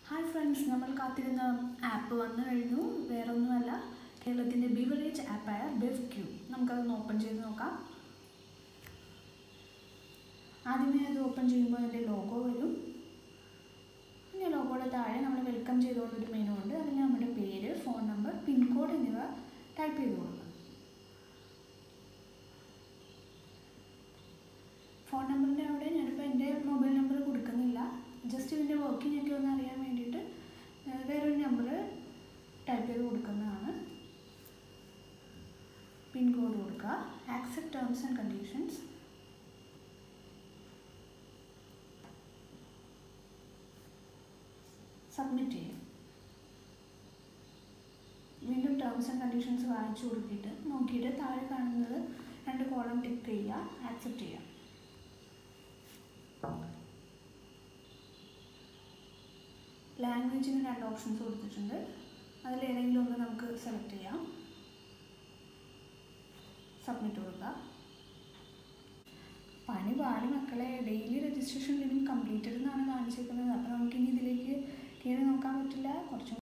hi friends നമ്മൾ കാത്തിരുന്ന app വന്നു കഴിഞ്ഞു വേറൊന്നുമല്ല കേരളത്തിൻ്റെ ബിവറേജ് ആപ്പായ ബെവ് ക്യൂ നമുക്കതൊന്ന് ഓപ്പൺ ചെയ്ത് നോക്കാം ആദ്യമേ അത് ഓപ്പൺ ചെയ്യുമ്പോൾ അതിൻ്റെ ലോഗോ വരും പിന്നെ ലോഗോയുടെ താഴെ നമ്മൾ വെൽക്കം ചെയ്തുകൊണ്ടൊരു മെനു ഉണ്ട് അതിൽ നമ്മുടെ പേര് ഫോൺ നമ്പർ പിൻകോഡ് എന്നിവ ടൈപ്പ് ചെയ്ത് കൊടുക്കുക ഫോൺ നമ്പറിൻ്റെ അവിടെ ഞാനിപ്പോൾ എൻ്റെ മൊബൈൽ നമ്പർ കൊടുക്കുന്നില്ല ജസ്റ്റ് ഇതിൻ്റെ വർക്കിംഗ് ഒക്കെ ഒന്ന് അറിയാൻ വേണ്ടിയിട്ട് ഏഹ് വേറൊരു നമ്പർ ടൈപ്പ് ചെയ്ത് കൊടുക്കുന്നതാണ് പിൻകോഡ് കൊടുക്കുക accept terms and conditions submit ചെയ്യും വീണ്ടും ടേംസ് ആൻഡ് കണ്ടീഷൻസ് വായിച്ചു കൊടുത്തിട്ട് നോക്കിയിട്ട് താഴെ കാണുന്നത് രണ്ട് കോളം ടിക്ക് ചെയ്യുക ആക്സെപ്റ്റ് ചെയ്യുക ലാംഗ്വേജിന് രണ്ട് ഓപ്ഷൻസ് കൊടുത്തിട്ടുണ്ട് അതിൽ ഏതെങ്കിലും ഒന്ന് നമുക്ക് സെലക്ട് ചെയ്യാം സബ്മിറ്റ് കൊടുക്കുക പണി പാടി മക്കളെ ഡെയിലി രജിസ്ട്രേഷൻ ലിമിറ്റ് കംപ്ലീറ്റഡ് എന്നാണ് കാണിച്ചിരിക്കുന്നത് അപ്പോൾ നമുക്കിനി ഇതിലേക്ക് കയറി നോക്കാൻ പറ്റില്ല കുറച്ചും